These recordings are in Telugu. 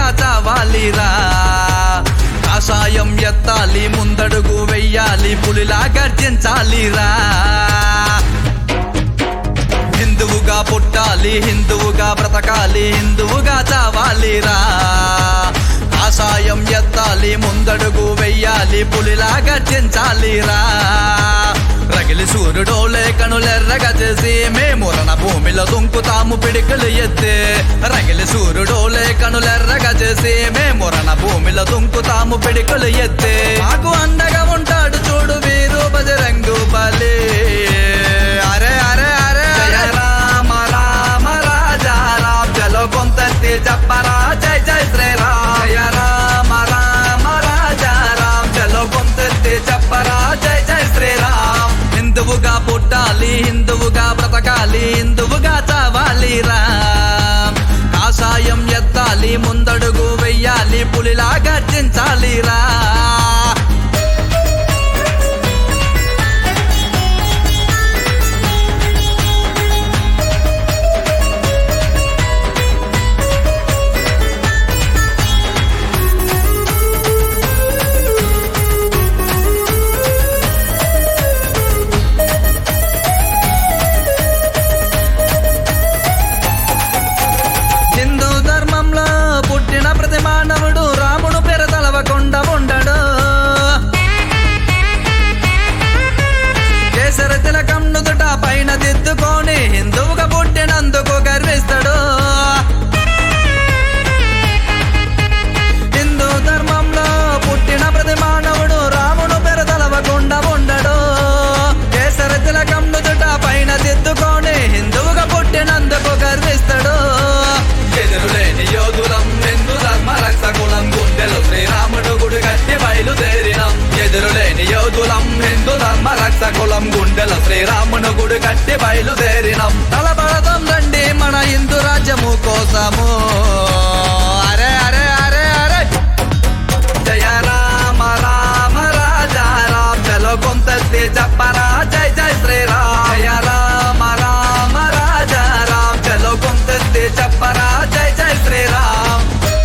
చావాలిరా కాషాయం ఎత్తాలి ముందడుగు వెయ్యాలి పులిలా గర్జించాలిరా హిందువుగా పుట్టాలి హిందువుగా బ్రతకాలి హిందువుగా చావాలిరా ఆశాయం ఎత్తాలి ముందడుగు వెయ్యాలి పులిలా గర్జించాలిరా రగిలి సూర్యుడోలే కనులెర్రగా చేసి మేము రణ భూమిలో దుంకుతాము పిడికలు ఎత్తే రగిలి సూర్యుడోలే కనులెర్రగా చేసి మేము రణ భూమిలో దుంకుతాము పిడికలు ఎత్తే మాకు అండగా ఉంటాడు చూడు వీరు బజరంగు బలి అరే అరే అరే జయ రామ రామ రాజా రామ్ చలో కొంతెత్తి చెప్పరా జై జై శ్రీరామ్ జయ రామ రామ రాజా రామ్ చలో కొంతెత్తి చెప్పరా జై జై శ్రీరామ్ హిందువుగా పుట్టాలి హిందువుగా బ్రతకాలి హిందువుగా చావాలి రామ్ కాషాయం ఎత్తాలి ముందడుగు వెయ్యాలి పులిలా గర్జించాలి రా హిందూ ధర్మంలో పుట్టిన ప్రతి మానవుడు రాముడు పేర తలవకుండా ఉండడు కేసర తిలకం నుదుట పైన దిద్దుకొని హిందువుగా పుట్టినందుకు గర్విస్తాడు హిందూ ధర్మంలో పుట్టిన ప్రతి మానవుడు రాముడు పేర తలవకుండా ఉండడు కేసర తిలకం నుదుట పైన దిద్దుకొని హిందువుగా పుట్టినందుకు గర్విస్తాడు ఎదురులేని యోధులం హిందూ ధర్మ రక్షకులం గుండెలు శ్రీరాముడు గుడి కట్టి బయలుదేరినం ఎదురులేని యోధులం హిందూ ధర్మ రక్షకులం గుండెల శ్రీరాముడు గుడి కట్టి బయలుదేరినం తలబడదాం రండి మన హిందూ రాజ్యము కోసము అరే అరే అరే అరే జయ రామ రామ రాజా రామ్ చలో కొంతెత్తి చెప్పరా జై జై శ్రీరామ్ జయ రామ రామ రాజా రామ్ చలో కొంతెత్తి చెప్పరా జై జై శ్రీరామ్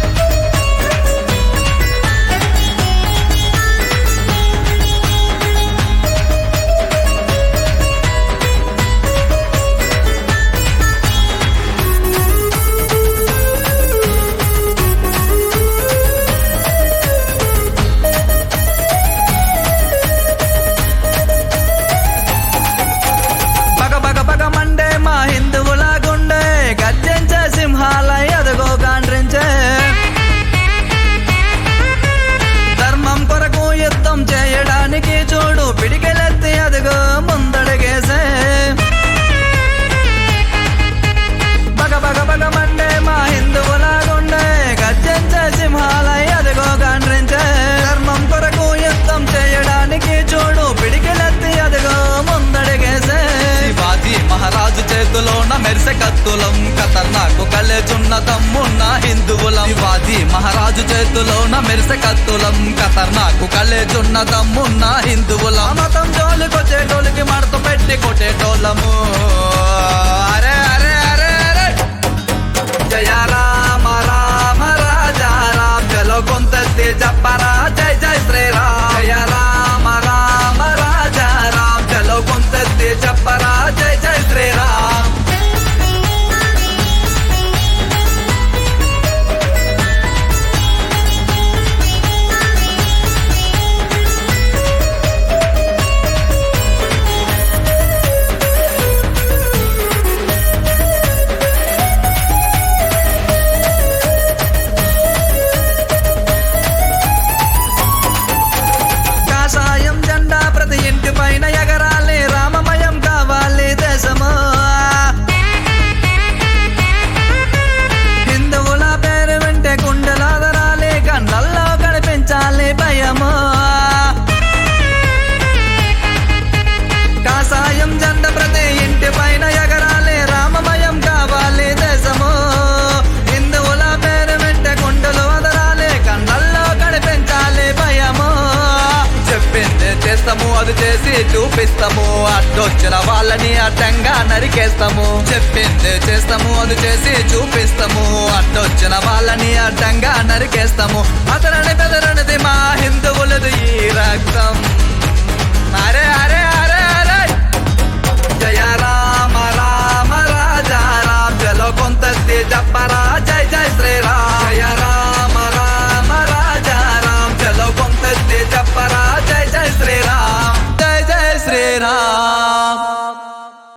బగ బగ బగ మండే మా హిందువుల గుండె గర్జించే సింహాలయ అదుగో గాండ్రించే ధర్మం కొరకు యుద్ధం చేయడానికి చూడు పిడికెలెత్తి అదుగో ముందడుగేసే బగ బగ బగ మండే మా హిందువుల గుండె గర్జించే సింహాలయ అదుగో గాండ్రించే ధర్మం కొరకు యుద్ధం చేయడానికి చూడు పిడికెలెత్తి అదుగో ముందడుగేసే శివాజీ మహారాజు చేతిలోన మెరిసె కత్తులం ఖతర్నాకు కలేచున్న తమ్మున్న హిందువులం శివాజీ మహారాజు చేతిలోన మెరిసె కత్తులం ఖతర్నాకు కలేచున్న తమ్మున్న హిందువులం మతం జోలికొచ్చేటోలికి మడత పెట్టి కొట్టేటోళ్ళము అరే అరే అరే అరే జయ రామ రామ రాజా రామ్ చలో కొంతెత్తి చెప్పరా జై జై శ్రీరామ్ జయ రామ రామ రాజా రామ్ చలో కొంతెత్తి చెప్పరా జై జై శ్రీరామ్ కాషాయం జెండా ప్రతి ఇంటి పైన ఎగరాలి రామమయం కావాలి అది చేసి చూపిస్తాము అడ్డొచ్చిన వాళ్ళని అడ్డంగా నరికేస్తాము చెప్పింది చేస్తాము అది చేసి చూపిస్తాము అడ్డొచ్చిన వాళ్ళని అడ్డంగా నరికేస్తాము అతరని బెదరనిది మా హిందువులది ఈ రక్తం అరే అరే అరే అరే జయ రామ రామ రాజా రామ్ చలో కొంత చెప్పరా జై జై శ్రీరామ్